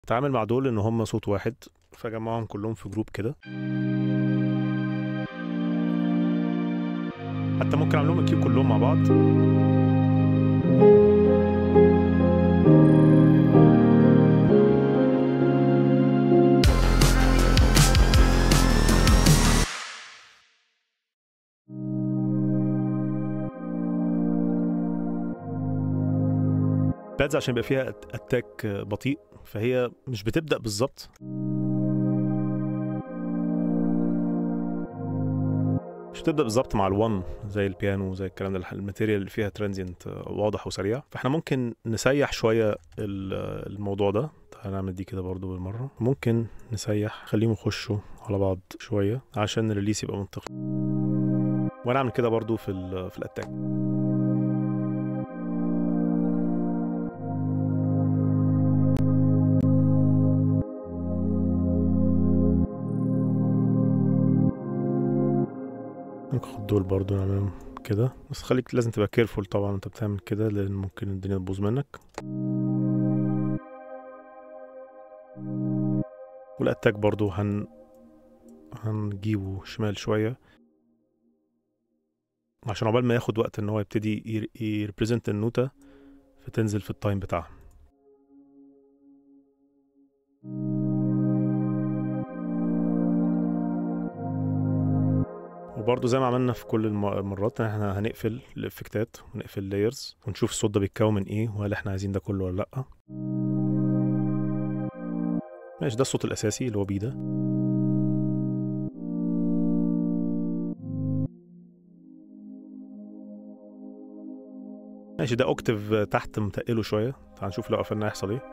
اتعامل مع دول ان هم صوت واحد فجمعهم كلهم في جروب كده حتى ممكن اعمل لهم الكيو كلهم مع بعض بادز عشان يبقى فيها اتاك بطيء فهي مش بتبدا بالظبط مش بتبدا بالظبط مع الون زي البيانو زي الكلام ده الماتيريال اللي فيها ترانزينت واضح وسريع فاحنا ممكن نسيح شويه ال- الموضوع ده تعالى نعمل دي كده برضو بالمره ممكن نسيح خليهم يخشوا على بعض شويه عشان الريليس يبقى منطقي وانا اعمل كده برضو في ال في الاتاك ناخد دول برضو نعملهم كده بس خليك لازم تبقى كيرفول طبعا انت بتعمل كده لان ممكن الدنيا تبوظ منك والاتاك برضو هن هنجيبه شمال شوية عشان عقبال ما ياخد وقت ان هو يبتدي يريبريزنت النوتة فتنزل في التايم بتاعها وبرضه زي ما عملنا في كل الم- المرات احنا هنقفل الافكتات ونقفل لايرز ونشوف الصوت ده بيتكون من ايه وهل احنا عايزين ده كله ولا لا ماشي ده الصوت الاساسي اللي هو بيه ده ماشي ده اوكتيف تحت متقله شويه تعال نشوف لو قفلنا هيحصل ايه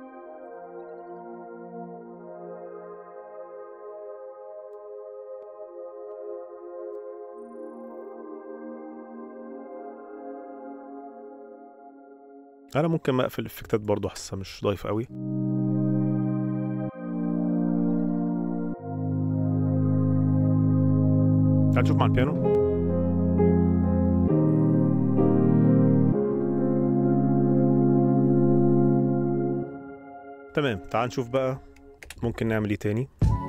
انا ممكن ما اقفل الافكتات برضه حاسه مش ضايف قوي تعال نشوف مع البيانو تمام تعال نشوف بقى ممكن نعمل ايه تاني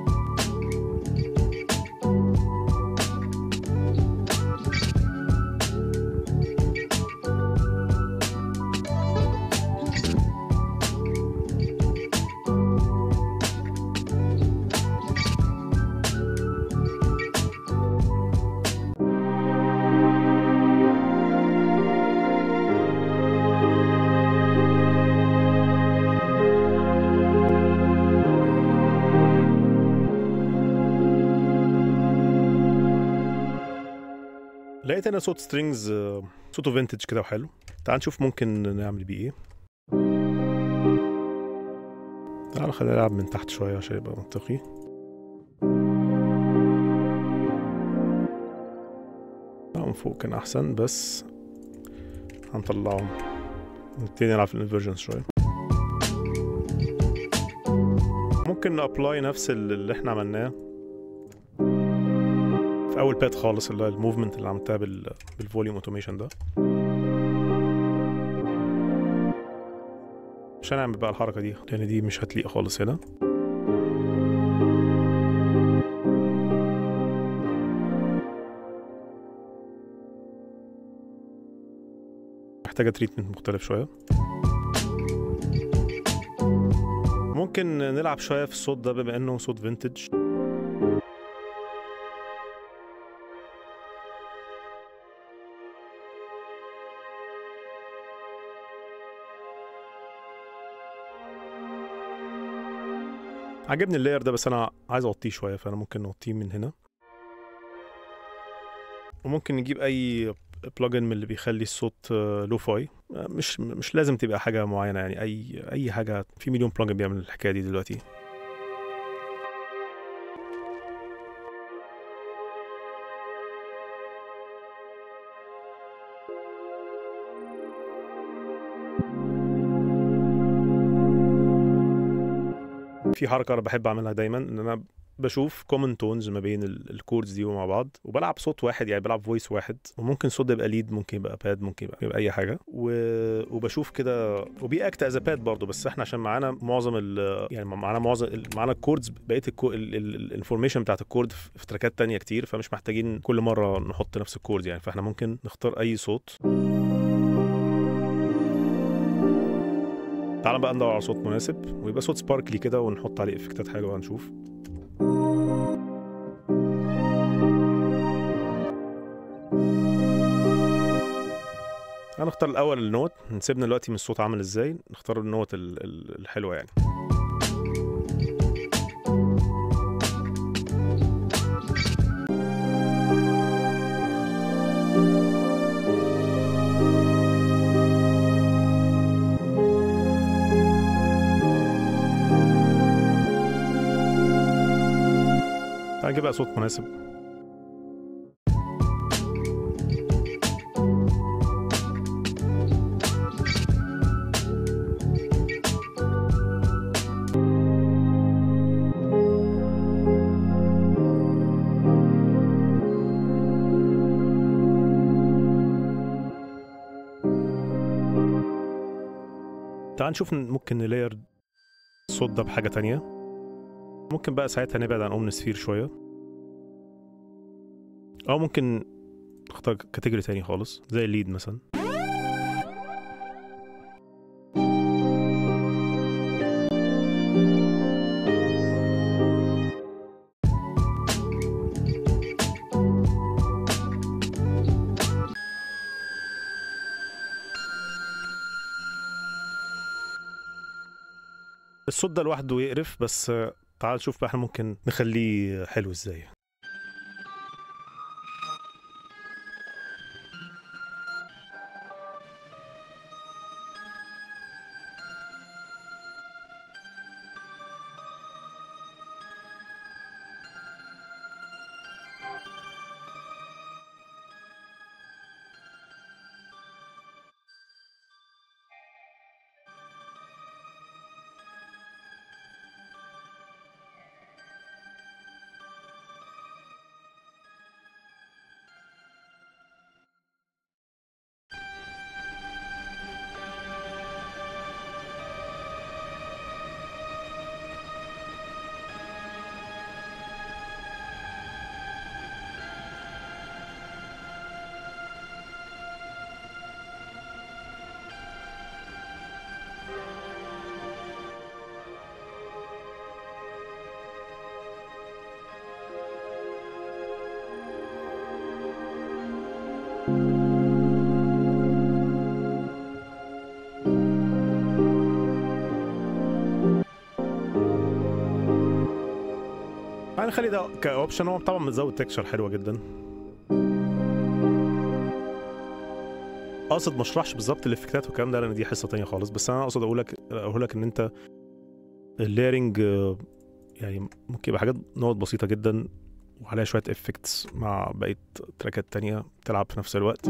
لقيت انا صوت سترينجز صوته فينتج كده وحلو تعال نشوف ممكن نعمل بيه ايه تعال خلينا نلعب من تحت شويه عشان يبقى منطقي لا من فوق كان احسن بس هنطلعهم نبتدي نلعب في الانفرجنس شويه ممكن نابلاي نفس اللي احنا عملناه في اول بات خالص اللي هو الموفمنت اللي عملتها بال بالفوليوم اوتوميشن ده مش هنعمل بقى الحركه دي لان دي مش هتليق خالص هنا محتاجه تريتمنت مختلف شويه ممكن نلعب شويه في الصوت ده بما انه صوت فينتج عجبني اللاير ده بس انا عايز اوطيه شويه فانا ممكن نوطيه من هنا وممكن نجيب اي بلجن من اللي بيخلي الصوت لو فاي مش مش لازم تبقى حاجه معينه يعني اي اي حاجه في مليون بلجن بيعمل الحكايه دي دلوقتي في حركه انا بحب اعملها دايما ان انا بشوف كومن تونز ما بين ال- الكوردز دي ومع بعض وبلعب صوت واحد يعني بلعب فويس واحد وممكن صوت ده يبقى ليد ممكن يبقى باد ممكن يبقى, يبقى اي حاجه و... وبشوف كده وبيأكت از باد برضه بس احنا عشان معانا معظم ال... يعني معانا معظم ال- معانا الكوردز بقيه الانفورميشن بتاعت الكورد في في تراكات تانية كتير فمش محتاجين كل مره نحط نفس الكورد يعني فاحنا ممكن نختار اي صوت تعال بقى ندور على صوت مناسب ويبقى صوت سباركلي كده ونحط عليه افكتات حلوه هنشوف هنختار الاول النوت نسيبنا دلوقتي من الصوت عامل ازاي نختار النوت ال- ال- الحلوه يعني تعال نجيب بقى صوت مناسب تعال نشوف ن- ممكن نلاير الصوت ده بحاجة تانية ممكن بقى ساعتها نبعد عن اومنسفير شوية أو ممكن نختار كاتيجوري تاني خالص زي الليد مثلا الصوت ده لوحده يقرف بس آه، تعال نشوف بقى احنا ممكن نخليه حلو ازاي تعال نخلي ده كاوبشن هو طبعا متزود تكشر حلوه جدا اقصد ما اشرحش بالظبط الافكتات والكلام ده لان دي حصه تانية خالص بس انا اقصد اقول لك اقول لك ان انت الليرنج يعني ممكن يبقى حاجات نقط بسيطه جدا وعليها شويه افكتس مع بقيه تراكات تانية تلعب في نفس الوقت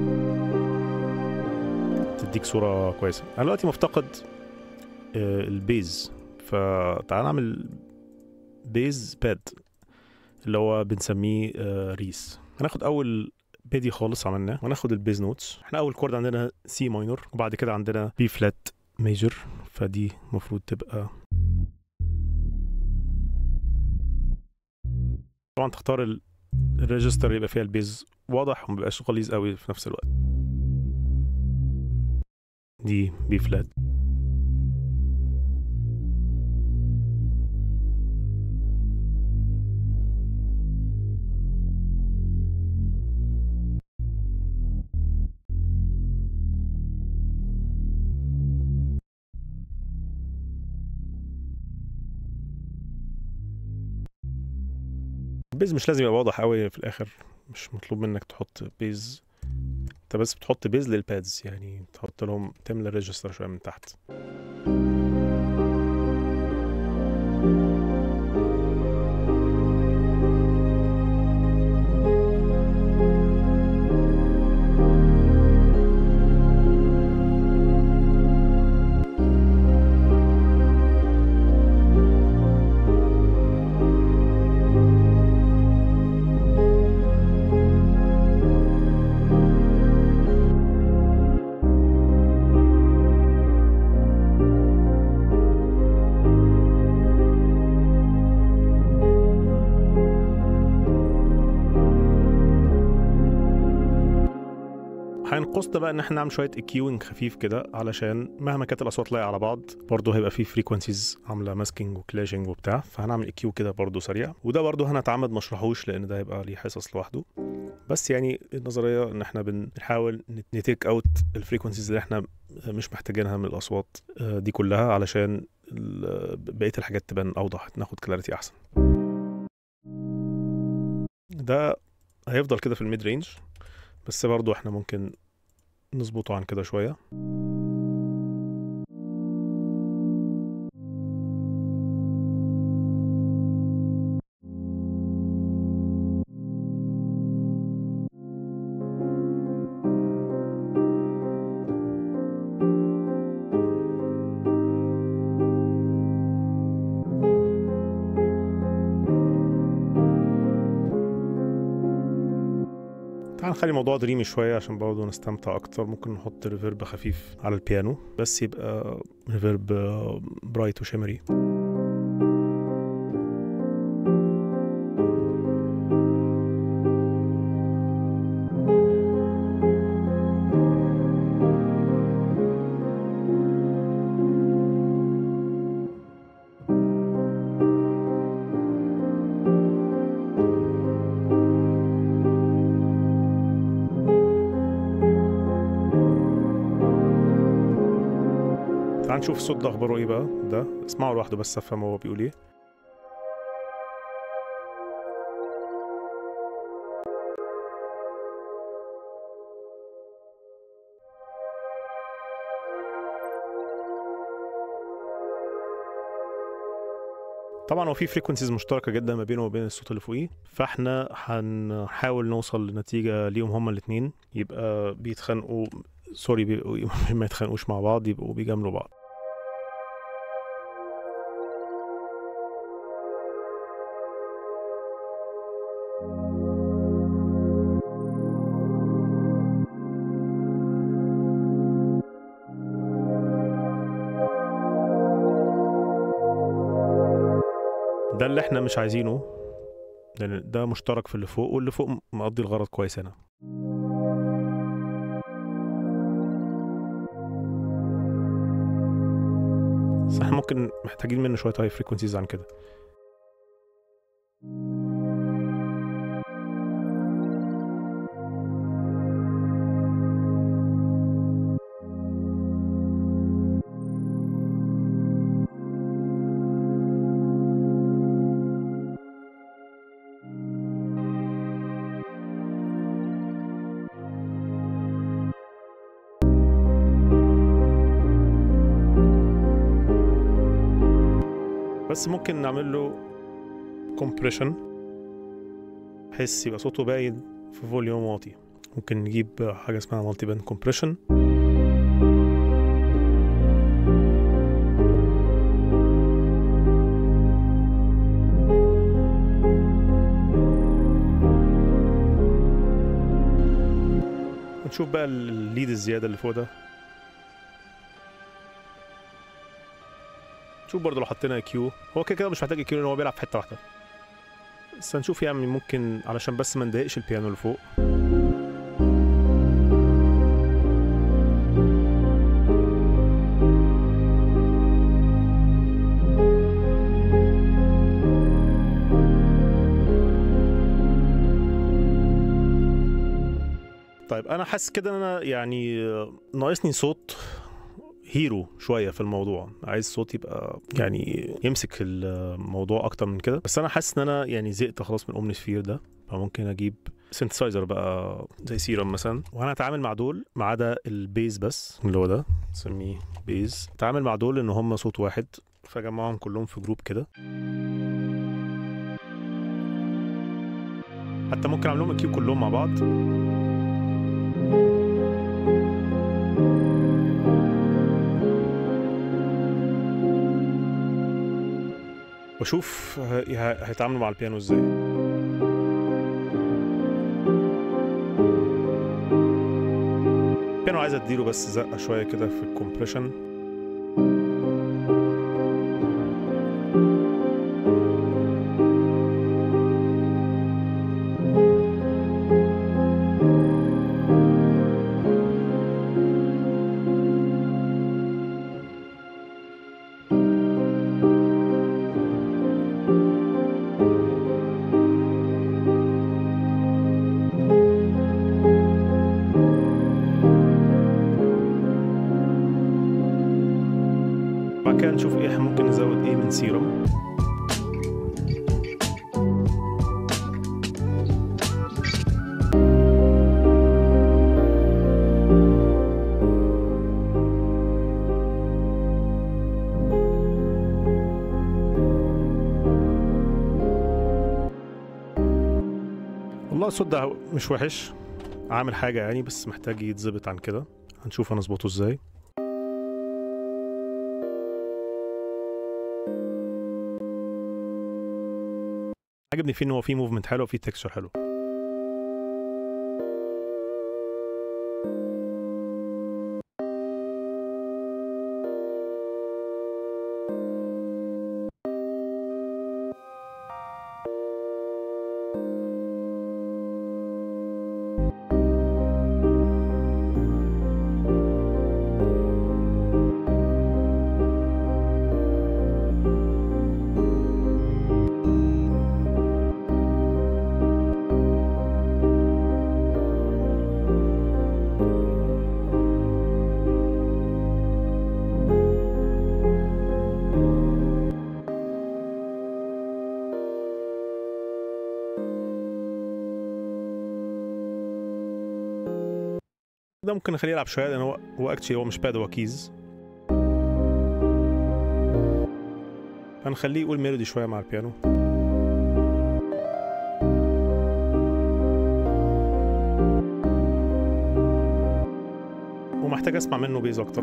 تديك صوره كويسه انا دلوقتي مفتقد آه، البيز فتعال نعمل بيز باد اللي هو بنسميه آه، ريس هناخد اول بيدي خالص عملناه وناخد البيز نوتس احنا اول كورد عندنا سي ماينور وبعد كده عندنا بي فلات ميجر فدي المفروض تبقى طبعا تختار ال- الريجستر يبقى فيها البيز واضح وما بيبقاش غليظ قوي في نفس الوقت دي بي فلات البيز مش لازم يبقى واضح قوي في الاخر مش مطلوب منك تحط بيز انت بس بتحط بيز للبادز يعني تحط لهم تملى الريجستر شويه من تحت طقوسنا بقى ان احنا نعمل شويه اكيوينج خفيف كده علشان مهما كانت الاصوات لايقه على بعض برضه هيبقى في فريكونسيز عامله ماسكينج وكلاشنج وبتاع فهنعمل اكيو كده برضه سريع وده برضه هنتعمد ما اشرحوش لان ده هيبقى ليه حصص لوحده بس يعني النظريه ان احنا بنحاول نتيك اوت الفريكونسيز اللي احنا مش محتاجينها من الاصوات آه، دي كلها علشان ال- بقيه الحاجات تبان اوضح ناخد كلاريتي احسن ده هيفضل كده في الميد رينج بس برضو احنا ممكن نظبطه عن كده شويه تعال نخلي الموضوع دريمي شوية عشان برضه نستمتع أكتر ممكن نحط ريفيرب خفيف على البيانو بس يبقى ريفيرب برايت وشيمري تعال نشوف الصوت ده أخباره إيه بقى ده اسمعه لوحده بس أفهم هو بيقول إيه طبعا هو في فريكونسيز مشتركه جدا ما بينه وبين الصوت اللي فوقيه فاحنا هنحاول نوصل لنتيجه ليهم هما الاثنين يبقى بيتخانقوا سوري بيبقوا ما يتخانقوش مع بعض يبقوا بيجاملوا بعض ده اللي احنا مش عايزينه لان ده مشترك في اللي فوق واللي فوق مقضي الغرض كويس هنا بس احنا ممكن محتاجين منه شويه هاي فريكونسيز عن كده بس ممكن نعمل له كومبريشن بحيث يبقى صوته باين في فوليوم واطي ممكن نجيب حاجه اسمها مالتي باند كومبريشن ونشوف بقى الليد الزياده اللي فوق ده شوف برضه لو حطينا كيو هو كده كده مش محتاج كيو لان هو بيلعب في حته واحده بس هنشوف يعني ممكن علشان بس ما نضايقش البيانو اللي فوق طيب انا حاسس كده ان انا يعني ناقصني صوت هيرو شويه في الموضوع عايز صوت يبقى يعني يمسك الموضوع اكتر من كده بس انا حاسس ان انا يعني زهقت خلاص من اومنيسفير ده فممكن اجيب سنتسايزر بقى زي سيرم مثلا وانا هتعامل مع دول ما عدا البيز بس اللي هو ده نسميه بيز اتعامل مع دول ان هم صوت واحد فجمعهم كلهم في جروب كده حتى ممكن اعمل لهم الكيو كلهم مع بعض واشوف ه- هيتعاملوا مع البيانو ازاي البيانو عايز اديله بس زقه شويه كده في الكومبريشن من سيرم والله الصوت ده مش وحش عامل حاجة يعني بس محتاج يتظبط عن كده هنشوف هنظبطه ازاي عجبني فيه ان هو فيه موفمنت حلو وفيه تكستشر حلو ده ممكن نخليه يلعب شويه لان هو هو اكشلي هو مش باد هو كيز هنخليه يقول ميلودي شويه مع البيانو ومحتاج اسمع منه بيز اكتر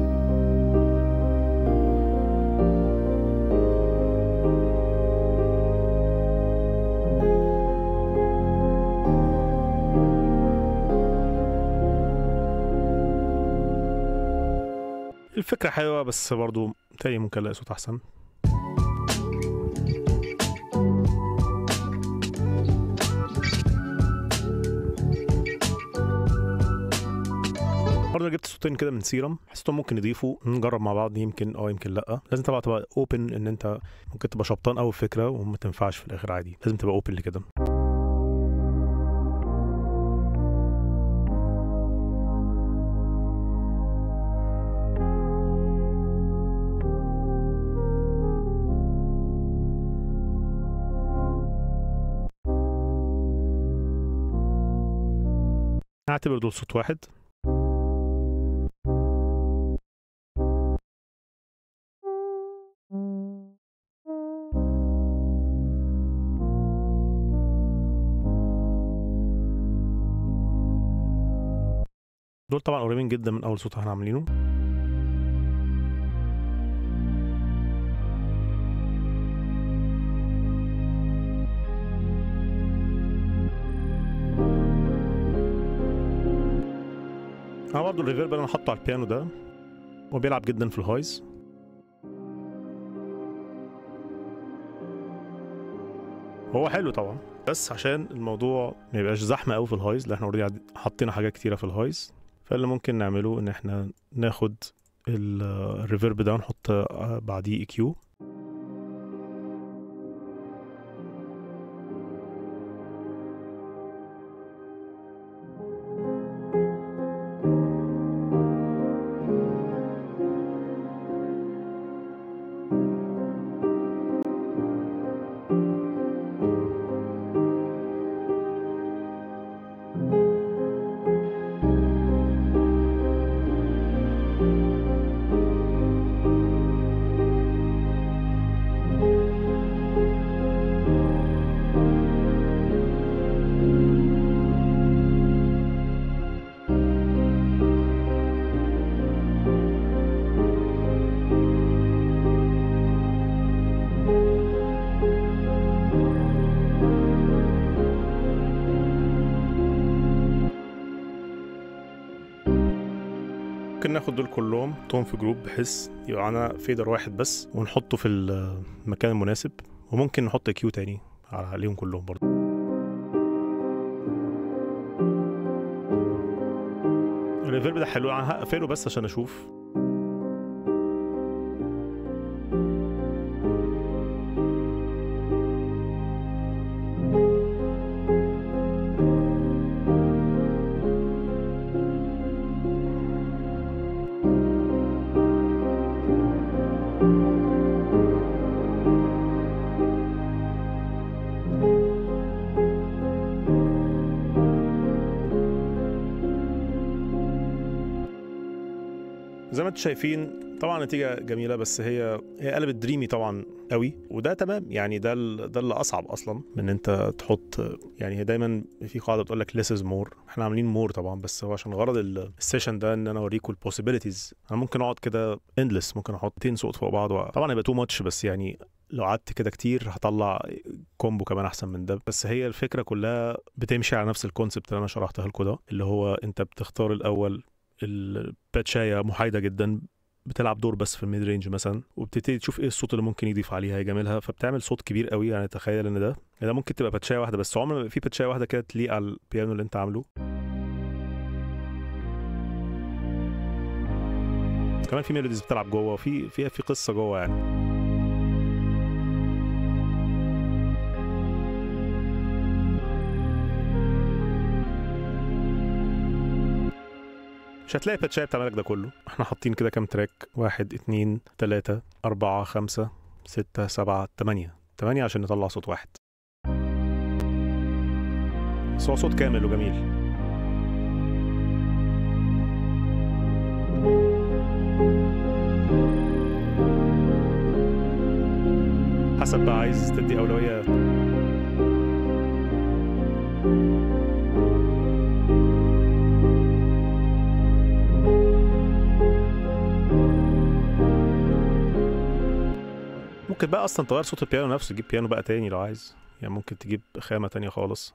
الفكرة حلوة بس برضو تاني ممكن الاقي صوت أحسن برضه جبت صوتين كده من سيرم حسيتهم ممكن يضيفوا نجرب مع بعض يمكن اه يمكن لا لازم طبعا تبقى اوبن ان انت ممكن تبقى شبطان قوي فكره وما تنفعش في الاخر عادي لازم تبقى اوبن لكده هعتبر دول صوت واحد دول طبعا قريبين جدا من اول صوت احنا عاملينه انا برضه الريفيرب اللي انا حاطه على البيانو ده هو بيلعب جدا في الهايز هو حلو طبعا بس عشان الموضوع ما يبقاش زحمه قوي في الهايز لان احنا اوريدي حاطين حاجات كتيره في الهايز فاللي ممكن نعمله ان احنا ناخد ال- الريفيرب ده ونحط بعديه اي كيو ممكن ناخد دول كلهم نحطهم في جروب بحيث يبقى معانا فيدر واحد بس ونحطه في المكان المناسب وممكن نحط كيو تاني عليهم كلهم برضه الريفيرب ده حلو انا هقفله بس عشان اشوف زي ما انتم شايفين طبعا نتيجه جميله بس هي هي قلبت دريمي طبعا قوي وده تمام يعني ده ال- ده اللي اصعب اصلا من ان انت تحط يعني هي دايما في قاعده بتقول لك less is more احنا عاملين مور طبعا بس هو عشان غرض ال- السيشن ده ان انا اوريكم البوسيبيليتيز انا ممكن اقعد كده اندلس ممكن احط 200 صوت فوق بعض و- طبعا هيبقى تو ماتش بس يعني لو قعدت كده كتير هطلع كومبو كمان احسن من ده بس هي الفكره كلها بتمشي على نفس الكونسبت اللي انا شرحتها لكم ده اللي هو انت بتختار الاول الباتشايه محايده جدا بتلعب دور بس في الميد رينج مثلا وبتبتدي تشوف ايه الصوت اللي ممكن يضيف عليها يجاملها فبتعمل صوت كبير قوي يعني تخيل ان ده ده ممكن تبقى باتشايه واحده بس عمر ما يبقى في باتشايه واحده كده تليق على البيانو اللي انت عامله كمان في ميلوديز بتلعب جوه وفي في في قصه جوه يعني مش هتلاقي باتشايه بتعمل لك ده كله احنا حاطين كده كام تراك واحد اتنين تلاتة أربعة خمسة ستة سبعة تمانية تمانية عشان نطلع صوت واحد بس هو صوت كامل وجميل حسب بقى عايز تدي أولوية ممكن بقى اصلا تغير صوت البيانو نفسه تجيب بيانو بقى تاني لو عايز يعني ممكن تجيب خامة تانية خالص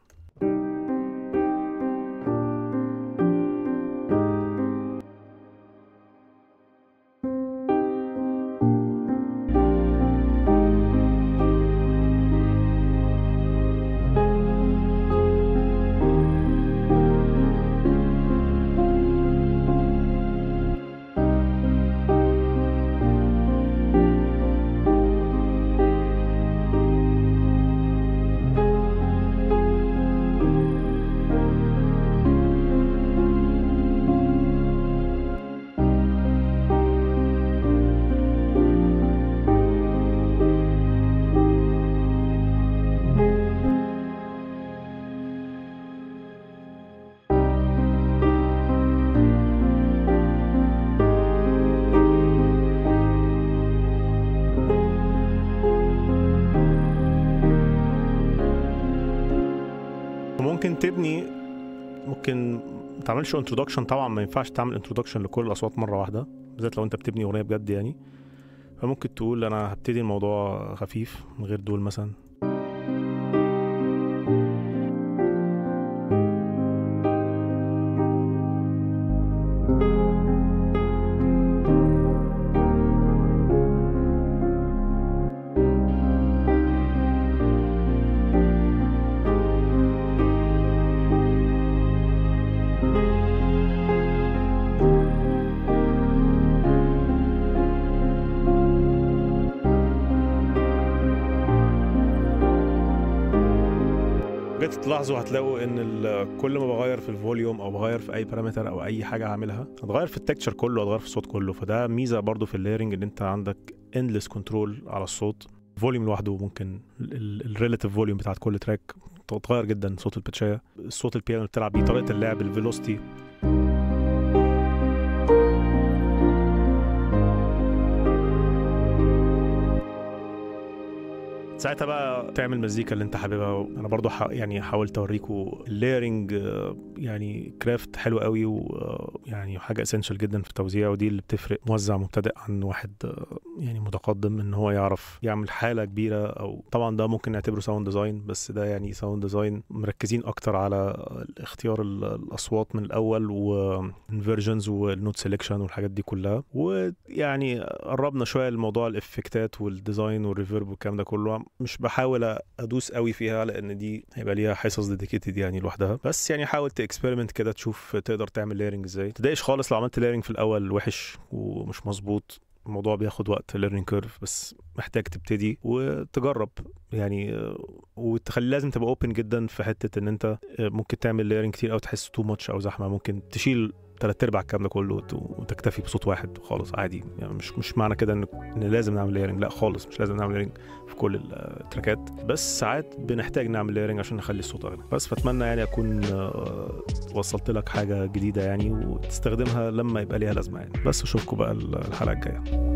وممكن تبني ممكن ما تعملش انترودكشن طبعا ما ينفعش تعمل انترودكشن لكل الاصوات مره واحده بالذات لو انت بتبني اغنيه بجد يعني فممكن تقول انا هبتدي الموضوع خفيف من غير دول مثلا جيت تلاحظوا هتلاقوا ان ال- كل ما بغير في الفوليوم او بغير في اي بارامتر او اي حاجه هعملها هتغير في التكتشر كله هتغير في الصوت كله فده ميزه برضو في الليرنج ان انت عندك اندلس كنترول على الصوت فوليوم لوحده ممكن الريلاتيف فوليوم بتاعت كل تراك تتغير جدا صوت الباتشايه الصوت البيانو اللي بتلعب بيه طريقه اللعب الفيلوستي ساعتها بقى تعمل مزيكا اللي انت حاببها انا برضو ح... يعني حاولت اوريكم الليرنج آه، يعني كرافت حلو قوي ويعني حاجه اسينشال جدا في التوزيع ودي اللي بتفرق موزع مبتدئ عن واحد آه، يعني متقدم ان هو يعرف يعمل حاله كبيره او طبعا ده ممكن نعتبره ساوند ديزاين بس ده يعني ساوند ديزاين مركزين اكتر على اختيار ال- الاصوات من الاول والفيرجنز والنوت سيلكشن والحاجات دي كلها ويعني قربنا شويه لموضوع الافكتات والديزاين والريفيرب والكلام ده كله مش بحاول ادوس قوي فيها لان دي هيبقى ليها حصص ديديكيتد يعني لوحدها بس يعني حاول تاكسبيرمنت كده تشوف تقدر تعمل ليرنج ازاي تضايقش خالص لو عملت ليرنج في الاول وحش ومش مظبوط الموضوع بياخد وقت ليرنينج كيرف بس محتاج تبتدي وتجرب يعني آه، وتخلي لازم تبقى اوبن جدا في حته ان انت آه، ممكن تعمل ليرنج كتير او تحس تو ماتش او زحمه ممكن تشيل تلات ارباع الكلام ده كله وت- وتكتفي بصوت واحد خالص عادي يعني مش مش معنى كده ان ان لازم نعمل لايرنج لا خالص مش لازم نعمل لايرنج في كل التراكات بس ساعات بنحتاج نعمل لايرنج عشان نخلي الصوت اغنى بس فاتمنى يعني اكون آه، وصلت لك حاجه جديده يعني وتستخدمها لما يبقى ليها لازمه يعني بس اشوفكم بقى الحلقه الجايه